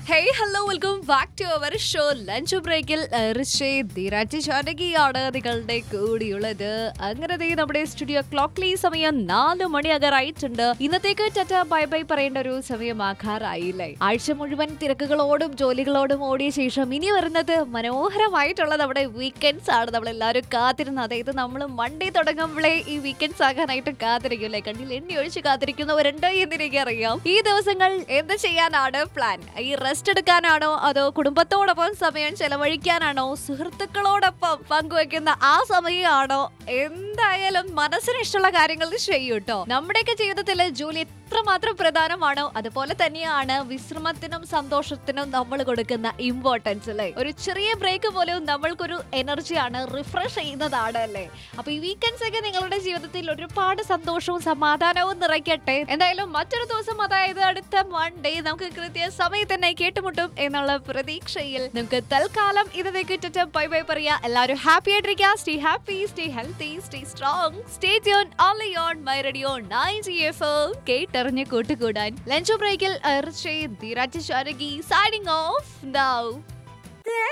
hey hello welcome back to our show lunch ബ്രേക്കിൽ ധീരാജ് ജാനകിയാണ് നിങ്ങളുടെ കൂടിയുള്ളത് അങ്ങനെ ദേ നമ്മുടെ സ്റ്റുഡിയോ ക്ലോക്കിൽ ഈ സമയം നാല് മണിയാകാറായിട്ടുണ്ട് ഇന്നത്തേക്ക് ടറ്റ ബൈ ബൈ പറയേണ്ട ഒരു സമയമാകാറായില്ലേ ആഴ്ച മുഴുവൻ തിരക്കുകളോടും ജോലികളോടും ഓടിയ ശേഷം ഇനി വരുന്നത് മനോഹരമായിട്ടുള്ള നമ്മുടെ വീക്കെൻഡ്സ് ആണ് നമ്മൾ എല്ലാവരും കാത്തിരുന്നത് അതായത് നമ്മൾ മൺഡേ തുടങ്ങുമ്പോഴേ ഈ വീക്കെൻഡ്സ് ആകാനായിട്ട് കാത്തിരിക്കും കണ്ണിൽ എണ്ണി ഒഴിച്ച് കാത്തിരിക്കുന്നവരുണ്ട് എന്ന് എനിക്കറിയാം ഈ ദിവസങ്ങൾ എന്ത് ചെയ്യാനാണ് പ്ലാൻ ഈ റെസ്റ്റ് എടുക്കാനാണോ അതോ കുടുംബത്തോടൊപ്പം സമയം ചെലവഴിക്കാനാണോ സുഹൃത്തുക്കളോടൊപ്പം പങ്കുവെക്കുന്ന ആ സമയമാണോ എന്തായാലും മനസ്സിന് ഇഷ്ടമുള്ള കാര്യങ്ങൾ ചെയ്യൂ കേട്ടോ നമ്മുടെയൊക്കെ ജീവിതത്തിൽ ജോലി എത്രമാത്രം പ്രധാനമാണോ അതുപോലെ തന്നെയാണ് വിശ്രമത്തിനും സന്തോഷത്തിനും നമ്മൾ കൊടുക്കുന്ന ഇമ്പോർട്ടൻസ് അല്ലേ ഒരു ചെറിയ ബ്രേക്ക് പോലും നമ്മൾക്കൊരു എനർജിയാണ് റിഫ്രഷ് ചെയ്യുന്നതാണ് അല്ലേ അപ്പൊ ഈ വീക്കെൻഡ്സ് ഒക്കെ നിങ്ങളുടെ ജീവിതത്തിൽ ഒരുപാട് സന്തോഷവും സമാധാനവും നിറയ്ക്കട്ടെ എന്തായാലും മറ്റൊരു ദിവസം അതായത് അടുത്ത മൺഡേ നമുക്ക് കൃത്യ സമയത്ത് തന്നെ കേട്ടുമുട്ടും എന്നുള്ള പ്രതീക്ഷയിൽ നമുക്ക് തൽക്കാലം ഇതിലേക്ക് ബൈ ബൈ പറയാ എല്ലാവരും ഹാപ്പി ആയിട്ടിരിക്കുക stay happy stay healthy stay strong stay tuned only on my radio nine G F കേട്ടറിഞ്ഞ് കൂട്ടുകൂടാൻ ലഞ്ച് ബ്രേക്കിൽ ധീരാജ് ശാരകി സൈനിങ് ഓഫ് നൗ